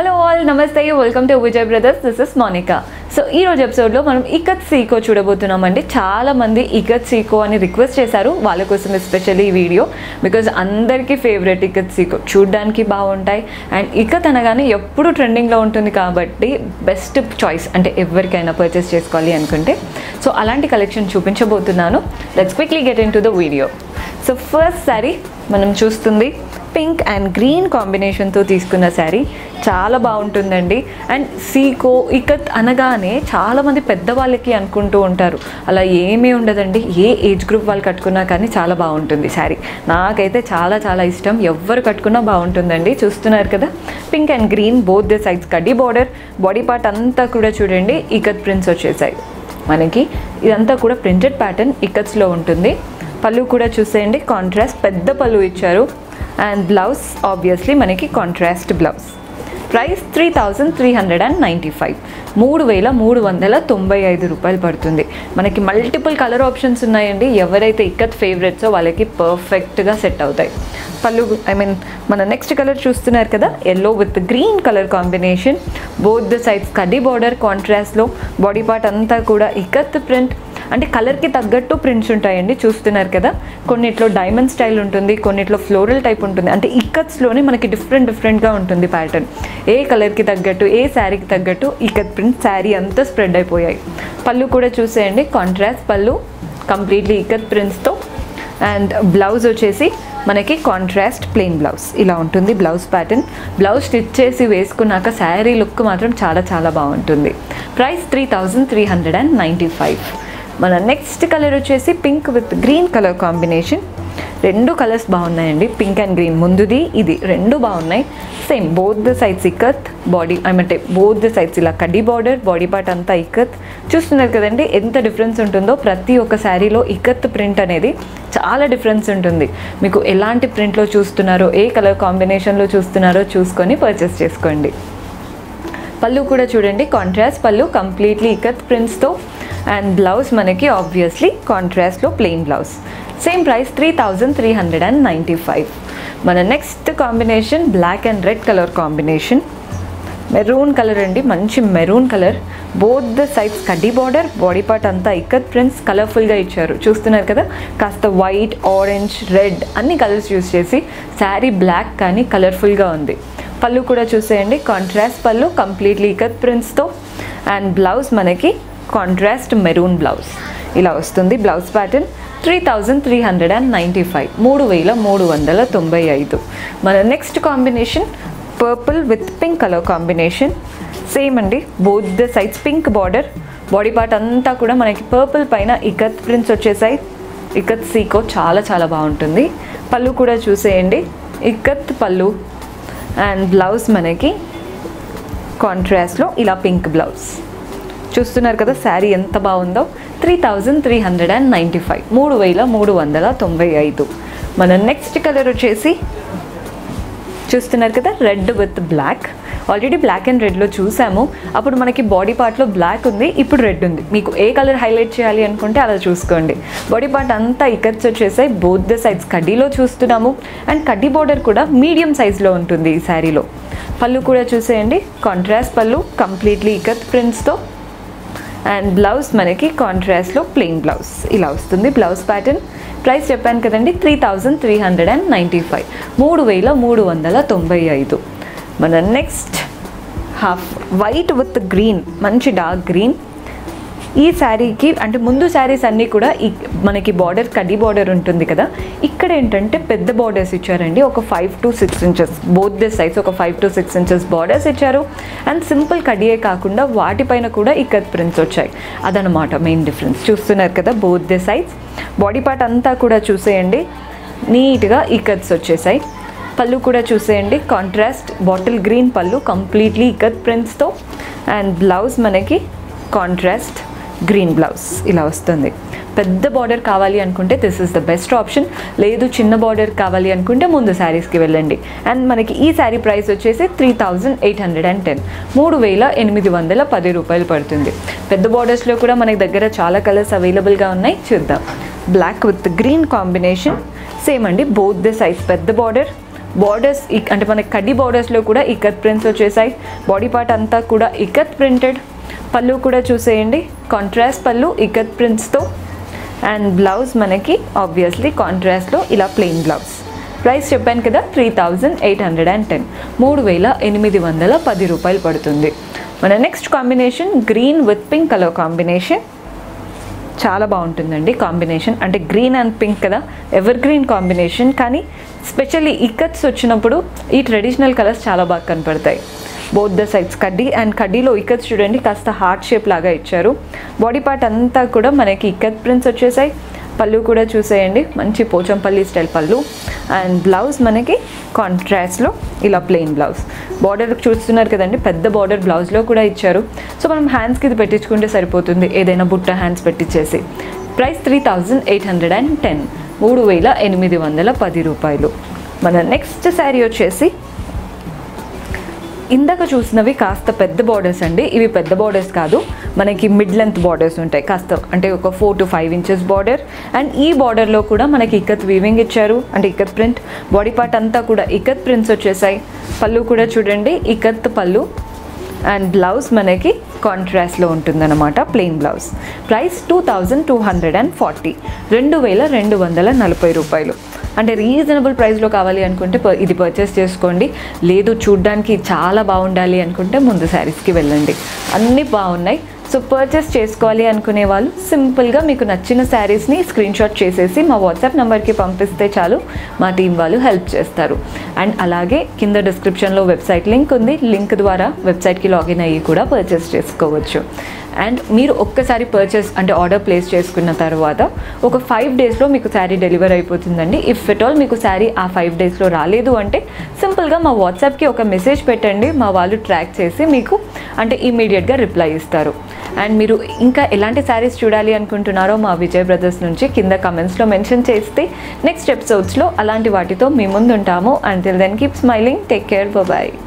hello all నమస్తే welcome to Vijay brothers this is Monika so ఈ రోజు ఎపిసోడ్లో మనం ఇకత్ సీకో చూడబోతున్నామండి చాలా మంది ఇకత్ సీకో అని రిక్వెస్ట్ చేశారు వాళ్ళ కోసం ఎస్పెషల్లీ ఈ వీడియో బికాజ్ అందరికీ ఫేవరెట్ ఇకత్ సీకో చూడడానికి బాగుంటాయి అండ్ ఇకత్ అనగానే ఎప్పుడు ట్రెండింగ్లో ఉంటుంది కాబట్టి బెస్ట్ చాయిస్ అంటే ఎవరికైనా పర్చేస్ చేసుకోవాలి అనుకుంటే సో అలాంటి కలెక్షన్ చూపించబోతున్నాను let's quickly get into the video so first sari మనం చూస్తుంది పింక్ అండ్ గ్రీన్ కాంబినేషన్తో తీసుకున్న శారీ చాలా బాగుంటుందండి అండ్ సీకో ఇకత్ అనగానే చాలామంది పెద్దవాళ్ళకి అనుకుంటూ ఉంటారు అలా ఏమీ ఉండదండి ఏ ఏజ్ గ్రూప్ వాళ్ళు కట్టుకున్నా కానీ చాలా బాగుంటుంది శారీ నాకైతే చాలా చాలా ఇష్టం ఎవరు కట్టుకున్నా బాగుంటుందండి చూస్తున్నారు కదా pink and green both the sides కడ్డీ బార్డర్ బాడీ పార్ట్ అంతా కూడా చూడండి ఇకత్ ప్రింట్స్ వచ్చేసాయి మనకి ఇదంతా కూడా ప్రింటెడ్ ప్యాటర్న్ ఇకత్స్లో ఉంటుంది పళ్ళు కూడా చూసేయండి కాంట్రాస్ట్ పెద్ద పళ్ళు ఇచ్చారు అండ్ బ్లౌజ్ ఆబ్వియస్లీ మనకి contrast blouse price three thousand three hundred and ninety five మూడు వేల మూడు వందల తొంభై ఐదు రూపాయలు పడుతుంది మనకి మల్టిపుల్ కలర్ ఆప్షన్స్ ఉన్నాయండి ఎవరైతే ఇక్కత్ ఫేవరెట్సో వాళ్ళకి పర్ఫెక్ట్గా సెట్ అవుతాయి పళ్ళు ఐ మీన్ మన నెక్స్ట్ కలర్ చూస్తున్నారు కదా yellow with green colour combination both the sides కడ్డీ బార్డర్ కాంట్రాస్ట్లో బాడీ పార్ట్ అంతా కూడా ఇకత్ ప్రింట్ అంటే కలర్కి తగ్గట్టు ప్రింట్స్ ఉంటాయండి చూస్తున్నారు కదా కొన్నిట్లో డైమండ్ స్టైల్ ఉంటుంది కొన్నిట్లో ఫ్లోరల్ టైప్ ఉంటుంది అంటే ఇకత్స్లోనే మనకి డిఫరెంట్ డిఫరెంట్గా ఉంటుంది ప్యాటర్న్ ఏ కలర్కి తగ్గట్టు ఏ శారీకి తగ్గట్టు ఇకత్ ప్రింట్ శారీ అంతా స్ప్రెడ్ అయిపోయాయి పళ్ళు కూడా చూసేయండి కాంట్రాస్ట్ పళ్ళు కంప్లీట్లీ ఇకత్ ప్రింట్స్తో అండ్ బ్లౌజ్ వచ్చేసి మనకి కాంట్రాస్ట్ ప్లెయిన్ బ్లౌజ్ ఇలా ఉంటుంది బ్లౌజ్ ప్యాటర్న్ బ్లౌజ్ స్టిచ్ చేసి వేసుకున్నాక శారీ లుక్ మాత్రం చాలా చాలా బాగుంటుంది price three thousand three hundred and ninety five మన నెక్స్ట్ కలర్ వచ్చేసి pink with green colour combination రెండు కలర్స్ బాగున్నాయండి పింక్ అండ్ గ్రీన్ ముందుది ఇది రెండు బాగున్నాయి same both the sides ikat body అంటే బోత్ ద సైడ్స్ ఇలా కడ్డీ బార్డర్ బాడీ పార్ట్ అంతా ఇక్కత్ చూస్తున్నారు కదండి ఎంత డిఫరెన్స్ ఉంటుందో ప్రతి ఒక్క శారీలో ఇక్కత్ ప్రింట్ అనేది చాలా డిఫరెన్స్ ఉంటుంది మీకు ఎలాంటి ప్రింట్లో చూస్తున్నారో ఏ కలర్ కాంబినేషన్లో చూస్తున్నారో చూసుకొని పర్చేస్ చేసుకోండి పళ్ళు కూడా చూడండి కాంట్రాస్ట్ పళ్ళు కంప్లీట్లీ ఇకత్ ప్రింట్స్తో అండ్ బ్లౌజ్ మనకి ఆబ్వియస్లీ కాంట్రాస్ట్లో plain blouse same price three thousand three hundred and ninety five మన next combination black and red colour combination maroon colour అండి మంచి maroon colour both the sides కడ్డీ బార్డర్ బాడీ పార్ట్ అంతా ikat prints కలర్ఫుల్గా ఇచ్చారు చూస్తున్నారు కదా కాస్త వైట్ ఆరెంజ్ రెడ్ అన్ని కలర్స్ యూస్ చేసి శారీ బ్లాక్ కానీ కలర్ఫుల్గా ఉంది పళ్ళు కూడా చూసేయండి కాంట్రాస్ట్ పళ్ళు కంప్లీట్లీ ఇకత్ ప్రింట్స్తో అండ్ బ్లౌజ్ మనకి కాంట్రాస్ట్ మెరూన్ బ్లౌజ్ ఇలా వస్తుంది blouse pattern three thousand three hundred and ninety five మూడు వేల మూడు వందల తొంభై ఐదు మన next combination purple with pink colour combination same అండి both the sides pink border body part అంతా కూడా మనకి పర్పుల్ పైన ఇకత్ ప్రింట్స్ వచ్చేసాయి ఇకత్ సీకో చాలా చాలా బాగుంటుంది పళ్ళు కూడా చూసేయండి ఇకత్ పళ్ళు అండ్ బ్లౌజ్ మనకి కాంట్రాస్ట్లో ఇలా పింక్ బ్లౌజ్ చూస్తున్నారు కదా శారీ ఎంత బాగుందో three thousand three hundred and ninety five మూడు వేల మూడు వందల తొంభై ఐదు మన నెక్స్ట్ కలర్ వచ్చేసి చూస్తున్నారు కదా red with black already black and రెడ్లో చూసాము అప్పుడు మనకి బాడీ పార్ట్లో బ్లాక్ ఉంది ఇప్పుడు రెడ్ ఉంది మీకు ఏ కలర్ హైలైట్ చేయాలి అనుకుంటే అలా చూసుకోండి బాడీ పార్ట్ అంతా ఇకట్స్ వచ్చేసాయి బోత్ ద సైడ్స్ కడ్డీలో చూస్తున్నాము అండ్ కడ్డీ బార్డర్ కూడా మీడియం సైజ్లో ఉంటుంది ఈ శారీలో పళ్ళు కూడా చూసేయండి కాంట్రాస్ట్ పళ్ళు కంప్లీట్లీ ఇకత్ ప్రింట్స్తో అండ్ బ్లౌజ్ మనకి కాంట్రాస్ట్లో ప్లెయిన్ బ్లౌజ్ ఇలా వస్తుంది బ్లౌజ్ ప్యాటర్న్ ప్రైస్ చెప్పాను కదండి three thousand three hundred and ninety five మూడు వేల మూడు వందల తొంభై ఐదు మన next half white with green మంచి డార్క్ గ్రీన్ ఈ శారీకి అంటే ముందు శారీస్ అన్నీ కూడా ఈ మనకి బార్డర్ కడ్డీ బార్డర్ ఉంటుంది కదా ఇక్కడ ఏంటంటే పెద్ద బార్డర్స్ ఇచ్చారండి ఒక five to six inches both the size ఒక five to six inches borders ఇచ్చారు అండ్ సింపుల్ కడ్డీయే కాకుండా వాటిపైన కూడా ఇక్కత్ ప్రింట్స్ వచ్చాయి అదనమాట మెయిన్ డిఫరెన్స్ చూస్తున్నారు కదా both the size body part అంతా కూడా చూసేయండి నీట్గా ఇకత్స్ వచ్చేసాయి పళ్ళు కూడా చూసేయండి కాంట్రాస్ట్ బాటిల్ గ్రీన్ పళ్ళు కంప్లీట్లీ ఇకత్ ప్రింట్స్తో అండ్ బ్లౌజ్ మనకి కాంట్రాస్ట్ గ్రీన్ బ్లౌజ్ ఇలా వస్తుంది పెద్ద బార్డర్ కావాలి అనుకుంటే this is the best option లేదు చిన్న బార్డర్ కావాలి అనుకుంటే ముందు శారీస్కి వెళ్ళండి అండ్ మనకి ఈ శారీ ప్రైస్ వచ్చేసి three thousand eight hundred and ten మూడు వేల ఎనిమిది వందల పది రూపాయలు పడుతుంది పెద్ద బార్డర్స్లో కూడా మనకి దగ్గర చాలా కలర్స్ అవైలబుల్గా ఉన్నాయి చూద్దాం black with green combination same అండి బోత్ ద సైజ్ పెద్ద బార్డర్ బార్డర్స్ అంటే మనకి కడ్డీ బార్డర్స్లో కూడా ఇక్కత్ ప్రింట్స్ వచ్చేసాయి బాడీ పార్ట్ అంతా కూడా ఇక్కత్ ప్రింటెడ్ పళ్ళు కూడా చూసేయండి కాంట్రాస్ట్ పళ్ళు ఇక్కత్ ప్రింట్స్తో అండ్ బ్లౌజ్ మనకి ఆబ్వియస్లీ కాంట్రాస్ట్లో ఇలా ప్లెయిన్ బ్లౌజ్ ప్రైస్ చెప్పాను కదా three thousand eight hundred and ten మూడు వేల ఎనిమిది వందల పది రూపాయలు పడుతుంది మన next combination green with pink colour combination చాలా బాగుంటుందండి కాంబినేషన్ అంటే గ్రీన్ అండ్ పింక్ కదా ఎవర్ గ్రీన్ కాంబినేషన్ కానీ స్పెషల్లీ ఇక్కత్స్ వచ్చినప్పుడు ఈ ట్రెడిషనల్ కలర్స్ చాలా బాగా కనపడతాయి బోత్ ద సైడ్స్ కడ్డీ అండ్ కడ్డీలో ఇక్కత్ చూడండి కాస్త హార్ట్ షేప్ లాగా ఇచ్చారు బాడీ పార్ట్ అంతా కూడా మనకి ఇక్కత్ ప్రింట్స్ వచ్చేసాయి పళ్ళు కూడా చూసేయండి మంచి పోచంపల్లి స్టైల్ పళ్ళు అండ్ బ్లౌజ్ మనకి కాంట్రాస్ట్లో ఇలా ప్లెయిన్ బ్లౌజ్ బార్డర్ చూస్తున్నారు కదండి పెద్ద బార్డర్ బ్లౌజ్లో కూడా ఇచ్చారు సో మనం హ్యాండ్స్కి ఇది పెట్టించుకుంటే సరిపోతుంది ఏదైనా బుట్ట హ్యాండ్స్ పెట్టించేసి price three thousand eight hundred and ten మూడు వేల ఎనిమిది వందల పది రూపాయలు మన నెక్స్ట్ శారీ వచ్చేసి ఇందాక చూసినవి కాస్త పెద్ద బార్డర్స్ అండి ఇవి పెద్ద బార్డర్స్ కాదు మనకి మిడ్ లెంత్ బార్డర్స్ ఉంటాయి కాస్త అంటే ఒక four to five inches border and ఈ బార్డర్లో కూడా మనకి ఇక్కత్ వీవింగ్ ఇచ్చారు అంటే ఇక్కత్ ప్రింట్ బాడీ పార్ట్ అంతా కూడా ఇక్కత్ ప్రింట్స్ వచ్చేసాయి పళ్ళు కూడా చూడండి ఇక్కత్ పళ్ళు అండ్ బ్లౌజ్ మనకి కాంట్రాస్ట్లో ఉంటుందన్నమాట plain blouse price two thousand two hundred and forty రెండు వేల రెండు వందల నలభై రూపాయలు అంటే రీజనబుల్ ప్రైస్లో కావాలి అనుకుంటే ప- ఇది పర్చేస్ చేసుకోండి లేదు చూడ్డానికి చాలా బాగుండాలి అనుకుంటే ముందు శారీస్కి వెళ్ళండి అన్నీ బాగున్నాయి సో పర్చేస్ చేసుకోవాలి అనుకునే వాళ్ళు సింపుల్గా మీకు నచ్చిన శారీస్ని స్క్రీన్ షాట్ చేసేసి మా వాట్సాప్ నెంబర్కి పంపిస్తే చాలు మా టీం వాళ్ళు హెల్ప్ చేస్తారు అండ్ అలాగే కింద డిస్క్రిప్షన్లో వెబ్సైట్ లింక్ ఉంది లింక్ ద్వారా వెబ్సైట్కి లాగిన్ అయ్యి కూడా పర్చేస్ చేసుకోవచ్చు అండ్ మీరు ఒక్కసారి పర్చేస్ అంటే ఆర్డర్ ప్లేస్ చేసుకున్న తర్వాత ఒక ఫైవ్ డేస్లో మీకు శారీ డెలివర్ అయిపోతుందండి ఇఫ్ ఎట్ ఆల్ మీకు శారీ ఆ ఫైవ్ డేస్లో రాలేదు అంటే సింపుల్గా మా వాట్సాప్కి ఒక మెసేజ్ పెట్టండి మా వాళ్ళు ట్రాక్ చేసి మీకు అంటే ఇమీడియట్గా రిప్లై ఇస్తారు అండ్ మీరు ఇంకా ఎలాంటి శారీస్ చూడాలి అనుకుంటున్నారో మా విజయ్ బ్రదర్స్ నుంచి కింద కమెంట్స్లో మెన్షన్ చేస్తే నెక్స్ట్ ఎపిసోడ్స్లో అలాంటి వాటితో మీ ముందు ఉంటాము until then keep smiling take care bye